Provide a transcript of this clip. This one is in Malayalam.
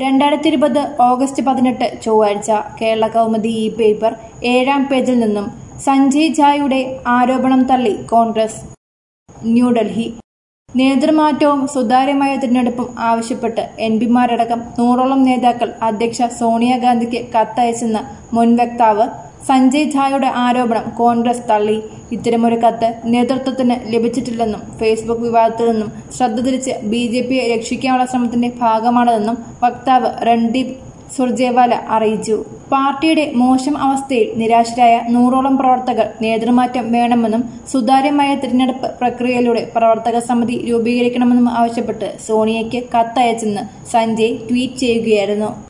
രണ്ടായിരത്തി ഇരുപത് ഓഗസ്റ്റ് പതിനെട്ട് ചൊവ്വാഴ്ച കേരള കൗമുദി ഈ പേപ്പർ ഏഴാം പേജിൽ നിന്നും സഞ്ജയ് ഝായുടെ ആരോപണം തള്ളി കോൺഗ്രസ് ന്യൂഡൽഹി നേതൃമാറ്റവും സുതാര്യമായ തിരഞ്ഞെടുപ്പും ആവശ്യപ്പെട്ട് എം പിമാരടക്കം നൂറോളം നേതാക്കൾ അധ്യക്ഷ സോണിയാഗാന്ധിക്ക് കത്തയച്ചെന്ന മുൻ വക്താവ് സഞ്ജയ് ഝായുടെ ആരോപണം കോൺഗ്രസ് തള്ളി ഇത്തരമൊരു കത്ത് നേതൃത്വത്തിന് ലഭിച്ചിട്ടില്ലെന്നും ഫേസ്ബുക്ക് വിവാദത്തിൽ നിന്നും ശ്രദ്ധ തിരിച്ച് ബി ജെ പിയെ രക്ഷിക്കാനുള്ള ശ്രമത്തിന്റെ ഭാഗമാണതെന്നും വക്താവ് രൺദീപ് സുർജേവാല അറിയിച്ചു പാർട്ടിയുടെ മോശം അവസ്ഥയിൽ നിരാശരായ നൂറോളം പ്രവർത്തകർ നേതൃമാറ്റം വേണമെന്നും സുതാര്യമായ തിരഞ്ഞെടുപ്പ് പ്രക്രിയയിലൂടെ പ്രവർത്തക സമിതി രൂപീകരിക്കണമെന്നും ആവശ്യപ്പെട്ട് സോണിയയ്ക്ക് കത്തയച്ചെന്ന് സഞ്ജയ് ട്വീറ്റ് ചെയ്യുകയായിരുന്നു